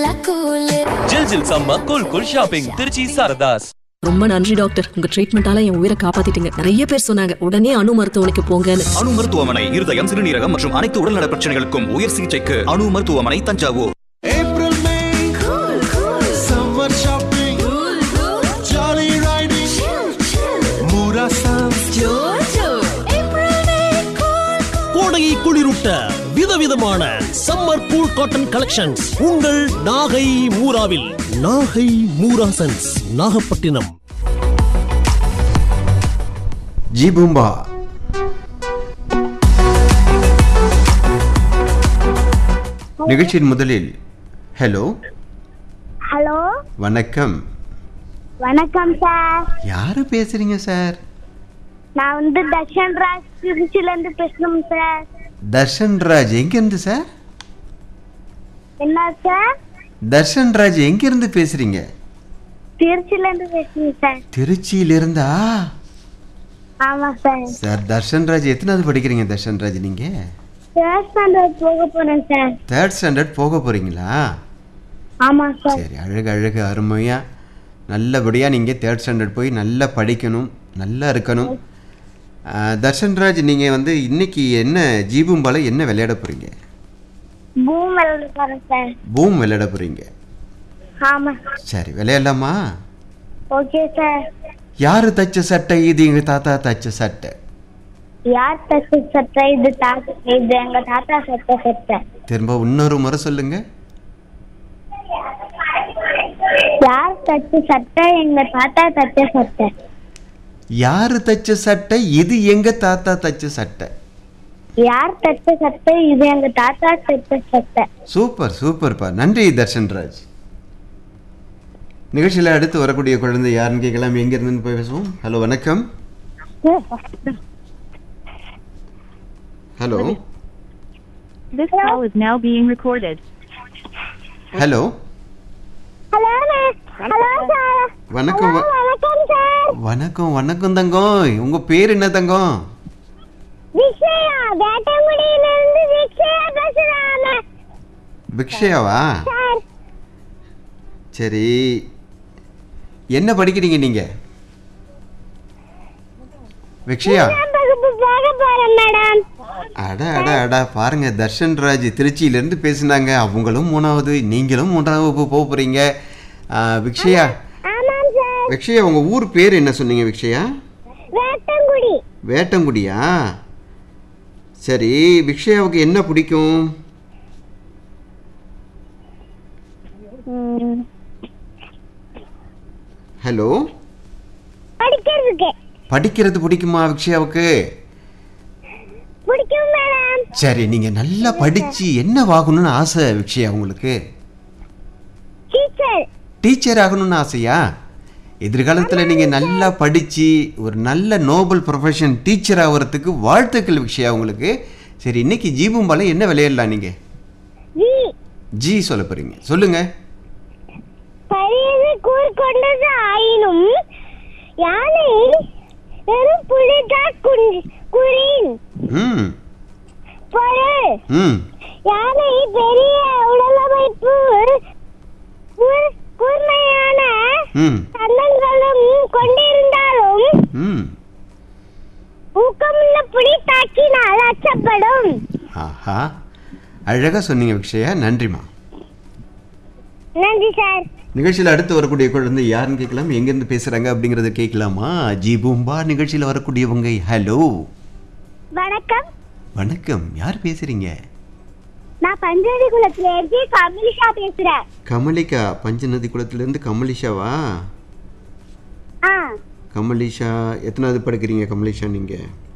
ஜில் ஜில் சம்ம cool cool shopping Trichy Sarathas ரொம்ப நன்றி டாக்டர் உங்க ட்ரீட்மெண்டால என் உயிரை காப்பாத்திட்டீங்க நிறைய பேர் சொன்னாங்க உடனே அணு மருத்துவமனைக்கு போங்கன்னு அணு மருத்துவமனை இருதயம் சிறுநீரகம் மற்றும் அனைத்து உடல்நல பிரச்சனைகளுக்கும் உயர் சிகிச்சைக்கு அணு மருத்துவமனை Thanjavur April, May, summer shopping, jolly riding, Mura Sands, கோடையை குளிரூட்ட விதவிதமான சம்மர் கூல் காட்டன் கலெக்ஷன்ஸ் உங்கள் நாகை மூராவில் நாகை மூரா சென்ஸ் நாகப்பட்டினம் ஜி பூம்பா நிகழ்ச்சியின் முதலில் ஹலோ ஹலோ வணக்கம் வணக்கம் சார் யாரு பேசுறீங்க சார் நான் வந்து தர்ஷன் ராஜ் திருச்சில இருந்து பேசணும் சார் தர்ஷன் ராஜ் எங்கிருந்து சார் என்ன சார் தர்ஷன் ராஜ் எங்கிருந்து பேசுறீங்க திருச்சில இருந்து பேசணும் சார் திருச்சியிலிருந்தா ஆமா சார் சார் தர்ஷன் ராஜ் எத்தனாவது படிக்கிறீங்க தர்ஷன் ராஜ் நீங்க தேர்ட் ஸ்டாண்டர்ட் போக போறேன் சார் தேர்ட் ஸ்டாண்டர்ட் போக போறீங்களா ஆமா சார் சரி அழகு அழகு அருமையா நல்லபடியா நீங்க தேர்ட் ஸ்டாண்டர்ட் போய் நல்லா படிக்கணும் நல்லா இருக்கணும் ஆஹ், தர்ஷன்ராஜ் நீங்க வந்து இன்னைக்கு என்ன ஜீபும்பால என்ன விளையாட போறீங்க பூம் விளையாட போறேன் சார் பூம் விளையாட போறீங்க ஆமா சரி விளையாடலாமா ஓகே சார் யாரு தச்ச சட்டை இது எங்க தாத்தா தச்ச சட்டை யார் தச்சு சட்டை இது தாத்தா இது எங்க தாத்தா சட்டை சட்டை திரும்ப இன்னொரு முறை சொல்லுங்க யார் தச்சு சட்டை எங்க தாத்தா தச்ச சட்டை யாரு தச்ச சட்டை இது எங்க தாத்தா தச்ச சட்டை யார் தச்ச சட்டை இது எங்க தாத்தா தச்ச சட்டை சூப்பர் சூப்பர்ப்பா நன்றி தர்ஷன்ராஜ் நிகழ்ச்சியில் அடுத்து வரக்கூடிய குழந்தை யாருன்னு கேட்கலாம் எங்க இருந்து போய் பேசுவோம் ஹலோ வணக்கம் hello This call is now being recorded. Hello hello hello sir வணக்கம் வ- வணக்கம் சார் வணக்கம் வணக்கம் தங்கம் உங்க பேர் என்ன தங்கம் விக்ஷயா வேட்டங்குடியில இருந்து விக்ஷயா பேசுறாங்க பிக்ஷயாவா சார் சரி என்ன படிக்கிறீங்க நீங்க பிக்ஷயா நான் வகுப்பு போக போறேன் மேடம் அட அட அட பாருங்க தர்ஷன் ராஜ் திருச்சியிலேருந்து பேசுனாங்க அவங்களும் மூணாவது நீங்களும் மூன்றாவது வகுப்பு போக போறீங்க ஆ, விக்ஷயா ஆமாம் சார் விக்ஷயா உங்க ஊர் பேர் என்ன சொன்னீங்க விக்ஷயா வேட்டங்குடி வேட்டங்குடியா சரி விக்ஷயாவுக்கு என்ன பிடிக்கும் ஹலோ படிக்கிறதுக்கு படிக்கிறது பிடிக்குமா விக்ஷயாவுக்கு பிடிக்கும் மேடம் சரி நீங்க நல்லா படிச்சு என்ன ஆகணும்னு ஆசை விக்ஷயா உங்களுக்கு டீச்சர் டீச்சர் ஆகணும்னு ஆசையா எதிர்காலத்தில் நீங்கள் நல்லா படித்து ஒரு நல்ல நோபல் ப்ரொஃபஷன் டீச்சர் ஆகிறதுக்கு வாழ்த்துக்கள் விஷயம் உங்களுக்கு சரி இன்னைக்கு ஜீபும்பால என்ன விளையாடலாம் நீங்கள் ஜி ஜி சொல்ல போகிறீங்க சொல்லுங்கள் பரியது கூர் கொண்டது ஆயினும் யானை வெறும் புலிதா குறின் ம் பொரு ம் யானை பெரிய உடலமைப்பு கூர்- கூர்மையான ம் தந்தங்களும் கொண்டிருந்தாலும் ம் ஊக்கமுள்ள புலி தாக்கினால் அச்சப்படும் ஆஹா அழகாக சொன்னீங்க விக்ஷயா நன்றிம்மா நன்றி சார் நிகழ்ச்சியில் அடுத்து வரக்கூடிய குழந்தை யாருன்னு கேட்கலாம் எங்கேருந்து பேசுகிறாங்க அப்படிங்கிறத கேட்கலாமா ஜி பூம்பா நிகழ்ச்சியில் வரக்கூடியவங்க ஹலோ வணக்கம் வணக்கம் யார் பேசுகிறீங்க நான் பஞ்சவதி குளத்துல இருந்து கமலிஷா பேசுறேன் கமலிகா பஞ்சநதி குளத்துலேருந்து கமலிஷாவா ஆ கமலிஷா எத்தனாவது படிக்கிறீங்க கமலிஷா நீங்கள்